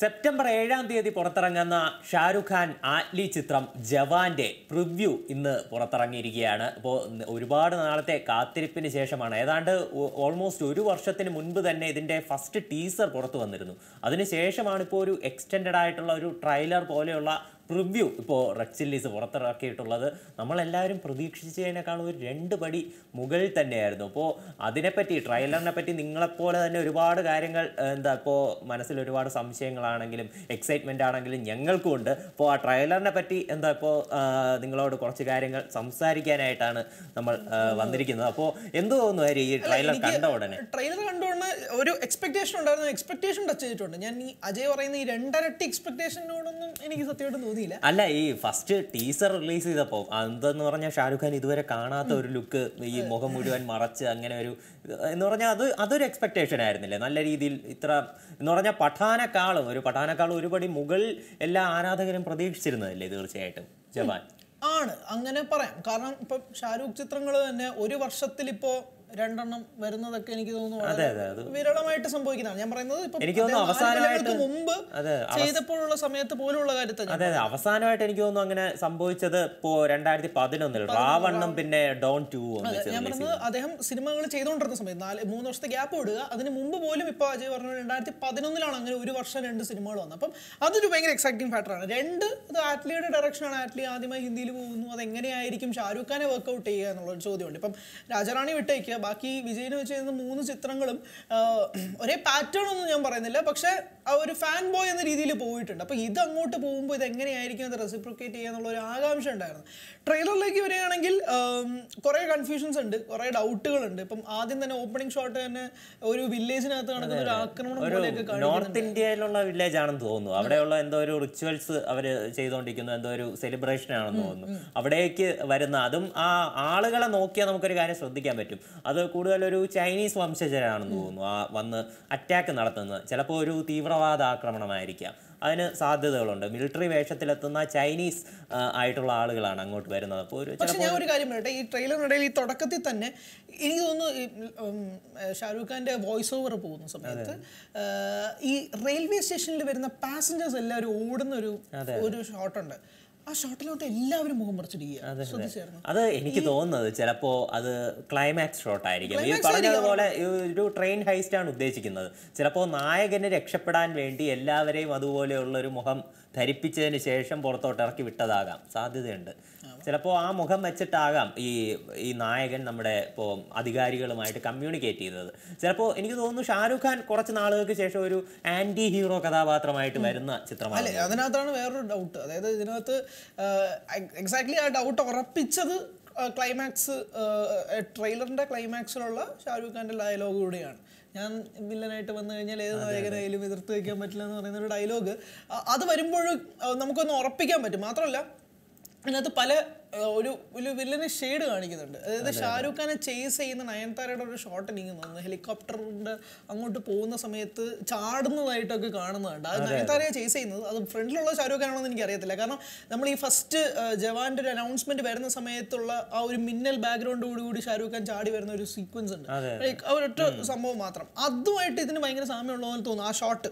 September ഏഴാം തീയതി പുറത്തിറങ്ങുന്ന ഷാരുഖ് ഖാൻ ആറ്റ്ലി ചിത്രം ജവാന്റെ പ്രിവ്യൂ ഇന്ന് പുറത്തിറങ്ങിയിരിക്കുകയാണ് അപ്പോൾ ഒരുപാട് നാളത്തെ കാത്തിരിപ്പിന് ശേഷമാണ് ഏതാണ്ട് ഓൾമോസ്റ്റ് ഒരു വർഷത്തിന് മുൻപ് തന്നെ ഇതിൻ്റെ ഫസ്റ്റ് ടീസർ പുറത്തു വന്നിരുന്നു അതിനുശേഷമാണ് ഇപ്പോൾ ഒരു എക്സ്റ്റെൻഡഡ് ആയിട്ടുള്ള ഒരു ട്രailer പോലെയുള്ള പ്രിവ്യൂ ഇപ്പോൾ റെഡ് ചില്ലീസ് പുറത്തിറക്കിയിട്ടുള്ളത് നമ്മളെല്ലാവരും പ്രതീക്ഷിച്ചതിനേക്കാളും ഒരു രണ്ട് പടി മുകളിൽ തന്നെയായിരുന്നു അപ്പോൾ അതിനെപ്പറ്റി ട്രailerനെ പറ്റി നിങ്ങളെപ്പോലെ തന്നെ ഒരുപാട് കാര്യങ്ങൾ ഏഹ്, എന്താ ഇപ്പോൾ മനസ്സിൽ ഒരുപാട് സംശയങ്ങളാണെങ്കിലും എക്സൈറ്റ്മെൻ്റ് ആണെങ്കിലും ഞങ്ങൾക്കും ഉണ്ട് അപ്പോൾ ആ ട്രailerനെ പറ്റി എന്താ ഇപ്പോൾ നിങ്ങളോട് കുറച്ച് കാര്യങ്ങൾ സംസാരിക്കാനായിട്ടാണ് നമ്മൾ ഏഹ്, വന്നിരിക്കുന്നത് അപ്പോൾ എന്ത് തോന്നുന്നു ഹരി ഈ ട്രailer കണ്ട ഉടനെ ട്രെയിലർ കണ്ടുകൊണ്ട് ഒരു എക്സ്പെക്ടേഷൻ ഉണ്ടായിരുന്നു എക്സ്പെക്ടേഷൻ ടച്ച് ചെയ്തിട്ടുണ്ട് ഞാൻ ഈ അജയ് പറയുന്ന ഈ രണ്ടരട്ടി എക്സ്പെക്ടേഷനോടൊന്നും എനിക്ക് സത്യമായിട്ട് തോന്നിയില്ല അല്ല ഈ ഫസ്റ്റ് ടീസർ റിലീസ് ചെയ്തപ്പോൾ എന്തെന്ന് പറഞ്ഞാൽ ഷാരൂഖ് ഖാൻ ഇതുവരെ കാണാത്ത ഒരു ലുക്ക് ഈ മുഖം മുഴുവൻ മറച്ച് അങ്ങനെ ഒരു എന്ന് പറഞ്ഞാൽ അത് അതൊരു എക്സ്പെക്ടേഷൻ ആയിരുന്നില്ലേ നല്ല രീതിയിൽ ഇത്ര എന്ന് പറഞ്ഞാൽ പഠാനക്കാളും ഒരു പഠാനക്കാളും ഒരുപടി മുകളിൽ എല്ലാ ആരാധകരും പ്രതീക്ഷിച്ചിരുന്നതല്ലേ തീർച്ചയായിട്ടും ജവാൻ ആണ് അങ്ങനെ പറയാം കാരണം ഇപ്പൊ ഷാരൂഖ് ചിത്രങ്ങൾ തന്നെ ഒരു വർഷത്തിൽ ഇപ്പോ രണ്ടെണ്ണം വരുന്നതൊക്കെ എനിക്ക് തോന്നുന്നു വളരെ അതെ, അത് വിരളമായിട്ട് സംഭവിക്കുന്നതാണ് ഞാൻ പറയുന്നത് ഇപ്പൊ എനിക്ക് തോന്നുന്നു അദ്ദേഹം നാല് അവസാനമായിട്ട് കൊല്ലങ്ങൾക്ക് മുമ്പ് അതെ, ചെയ്തപ്പോഴുള്ള സമയത്ത് പോലുള്ള കാര്യത്തെ ഞാൻ അതെ അതെ അവസാനമായിട്ട് എനിക്ക് തോന്നുന്നു അങ്ങനെ സംഭവിച്ചത് ഇപ്പോ രണ്ടായിരത്തി പതിനൊന്നിൽ റാവണ്ണും പിന്നെ ഡോൺ ടു ഒന്നിച്ച് ഞാൻ പറഞ്ഞത് അദ്ദേഹം സിനിമകൾ ചെയ്തുകൊണ്ടിരുന്ന സമയത്ത് നാല് മൂന്ന് വർഷത്തെ ഗ്യാപ്പ് വിടുക അതിന് മുമ്പ് പോലും ഇപ്പോൾ അജയ് പറഞ്ഞ രണ്ടായിരത്തി പതിനൊന്നിലാണ് അങ്ങനെ ഒരു വർഷം രണ്ട് സിനിമകൾ വന്നത് അപ്പം അതൊരു ഭയങ്കര എക്സൈറ്റിംഗ് ഫാക്ടറാണ് രണ്ട് അത് ആറ്റ്ലിയുടെ ഡയറക്ഷനാണ് ആറ്റ്ലി ആദ്യമായി ഹിന്ദിയിൽ പോകുന്നു അത് എങ്ങനെയായിരിക്കും ഷാരൂഖ് ഖാനെ വർക്കൗട്ട് ചെയ്യുക എന്നുള്ളൊരു ചോദ്യമുണ്ട് ഇപ്പം രാജറാണി വിട്ടേക്ക് ബാക്കി വിജയിന് വെച്ച് ചെയ്യുന്ന മൂന്ന് ചിത്രങ്ങളും ആ, ഒരേ പാറ്റേൺ ഒന്നും ഞാൻ പറയുന്നില്ല പക്ഷേ ആ ഒരു ഫാൻ ബോയ് എന്ന രീതിയിൽ പോയിട്ടുണ്ട് അപ്പോൾ ഇത് അങ്ങോട്ട് പോകുമ്പോൾ ഇത് എങ്ങനെയായിരിക്കും അത് റെസിപ്രിക്കേറ്റ് ചെയ്യുക എന്നുള്ള ഒരു ആകാംക്ഷ ഉണ്ടായിരുന്നു ട്രെയിലറിലേക്ക് വരികയാണെങ്കിൽ കുറേ കൺഫ്യൂഷൻസ് ഉണ്ട് കുറേ ഡൗട്ടുകളുണ്ട് ഇപ്പം ആദ്യം തന്നെ ഓപ്പണിംഗ് ഷോട്ട് തന്നെ ഒരു വില്ലേജിനകത്ത് നടക്കുന്ന ഒരു ആക്രമണം പോലെയൊക്കെ കാണിക്കുന്നുണ്ട് നോർത്ത് ഇന്ത്യയിലുള്ള വില്ലേജ് ആണെന്ന് തോന്നുന്നു അവിടെയുള്ള എന്തോ ഒരു റിച്വൽസ് അവർ ചെയ്തുകൊണ്ടിരിക്കുന്ന എന്തോ ഒരു സെലിബ്രേഷൻ ആണെന്ന് തോന്നുന്നു അവിടേക്ക് വരുന്ന അതും ആ ആളുകളെ നോക്കിയാൽ നമുക്കൊരു കാര്യം ശ്രദ്ധിക്കാൻ പറ്റും അത് കൂടുതൽ ഒരു ചൈനീസ് വംശജരാണെന്ന് തോന്നുന്നു ആ വന്ന് അറ്റാക്ക് നടത്തുന്നത് ചിലപ്പോൾ ഒരു തീവ്രവാദ ആക്രമണമായിരിക്കാം അതിന് സാധ്യതകളുണ്ട് മിലിറ്ററി വേഷത്തിലെത്തുന്ന ചൈനീസ് ആ, ആയിട്ടുള്ള ആളുകളാണ് അങ്ങോട്ട് വരുന്നത് അപ്പോൾ ഒരു പക്ഷെ ഞാൻ ഒരു കാര്യം പറയട്ടെ ഈ ട്രെയിലറിനിടയിൽ ഈ തുടക്കത്തിൽ തന്നെ എനിക്ക് തോന്നുന്നു ഈ, ഉം, ഷാരൂഖ് ഖാന്റെ വോയിസ് ഓവർ പോകുന്ന സമയത്ത് ആ, ഈ റെയിൽവേ സ്റ്റേഷനിൽ വരുന്ന പാസഞ്ചേഴ്സ് എല്ലാവരും ഓടുന്ന ഒരു ഒരു ഷോട്ടുണ്ട് ആ ഷോട്ടിലോട്ട് എല്ലാവരും മുഖം പറിച്ചിരിക്കുക ശ്രദ്ധിച്ചായിരുന്നു അത് എനിക്ക് തോന്നുന്നത് ചിലപ്പോ അത് ക്ലൈമാക്സ് ഷോട്ട് ആയിരിക്കും ഈ പറഞ്ഞതുപോലെ ഈ ഒരു ട്രെയിൻ ഹൈസ്റ്റ് ആണ് ഉദ്ദേശിക്കുന്നത് ചിലപ്പോൾ നായകന് രക്ഷപ്പെടാൻ വേണ്ടി എല്ലാവരെയും അതുപോലെയുള്ള ഒരു മുഖം ധരിപ്പിച്ചതിന് ശേഷം പുറത്തോട്ട് ഇറക്കി വിട്ടതാകാം സാധ്യതയുണ്ട് ചിലപ്പോൾ ആ മുഖം വെച്ചിട്ടാകാം ഈ ഈ നായകൻ നമ്മുടെ ഇപ്പോൾ അധികാരികളുമായിട്ട് കമ്മ്യൂണിക്കേറ്റ് ചെയ്തത് ചിലപ്പോൾ എനിക്ക് തോന്നുന്നു ഷാരൂഖ് ഖാൻ കുറച്ച് നാളുകൾക്ക് ശേഷം ഒരു ആന്റി ഹീറോ കഥാപാത്രമായിട്ട് വരുന്ന ചിത്രമാണ് അല്ലെ അതിനകത്താണ് വേറൊരു ഡൗട്ട് അതായത് ഇതിനകത്ത് എക്സാക്ട്ലി ആ ഡൗട്ട് ഉറപ്പിച്ചത് ക്ലൈമാക്സ് ട്രെയിലറിന്റെ ക്ലൈമാക്സിലുള്ള ഷാരൂഖ് ഖാന്റെ ഡയലോഗ് കൂടിയാണ് ഞാൻ വില്ലനായിട്ട് വന്നു കഴിഞ്ഞാൽ ഏത് നായകനായാലും എതിർത്ത് വയ്ക്കാൻ പറ്റില്ല എന്ന് പറയുന്ന ഒരു ഡയലോഗ് അത് വരുമ്പോഴും നമുക്കൊന്ന് ഉറപ്പിക്കാൻ പറ്റും മാത്രമല്ല അതിനകത്ത് പല ആ, ഒരു ഒരു വില്ലന് ഷെയ്ഡ് കാണിക്കുന്നുണ്ട് അതായത് ഷാരൂഖ് ഖാനെ ചേസ് ചെയ്യുന്ന നയൻതാരയുടെ ഒരു ഷോട്ട് എനിക്ക് തോന്നുന്നു ഹെലികോപ്റ്ററിന്റെ അങ്ങോട്ട് പോകുന്ന സമയത്ത് ചാടുന്നതായിട്ടൊക്കെ കാണുന്നുണ്ട് അത് നയൻതാരയെ ചേസ് ചെയ്യുന്നത് അത് ഫ്രണ്ടിലുള്ള ഷാരൂഖ് ഖാനാണെന്ന് എനിക്ക് അറിയത്തില്ല കാരണം നമ്മൾ ഈ ഫസ്റ്റ് ജവാന്റെ ഒരു അനൗൺസ്മെന്റ് വരുന്ന സമയത്തുള്ള ആ ഒരു മിന്നൽ ബാക്ക്ഗ്രൗണ്ട് കൂടി കൂടി ഷാരൂഖ് ഖാൻ ചാടി വരുന്ന ഒരു സീക്വൻസ് ഉണ്ട് Like, ആ ഒരൊറ്റ സംഭവം മാത്രം അതുമായിട്ട് ഇതിന് ഭയങ്കര സാമ്യമുള്ള പോലെ തോന്നുന്നു ആ ഷോട്ട്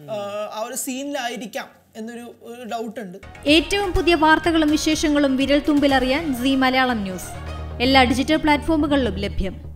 ആ ഒരു സീനിലായിരിക്കാം എന്നൊരു ഒരു ഡൗട്ട് ഉണ്ട് ഏറ്റവും പുതിയ വാർത്തകളും വിശേഷങ്ങളും വിരൽ തുമ്പിലറിയാൻ സി മലയാളം ന്യൂസ് എല്ലാ ഡിജിറ്റൽ പ്ലാറ്റ്ഫോമുകളിലും ലഭ്യം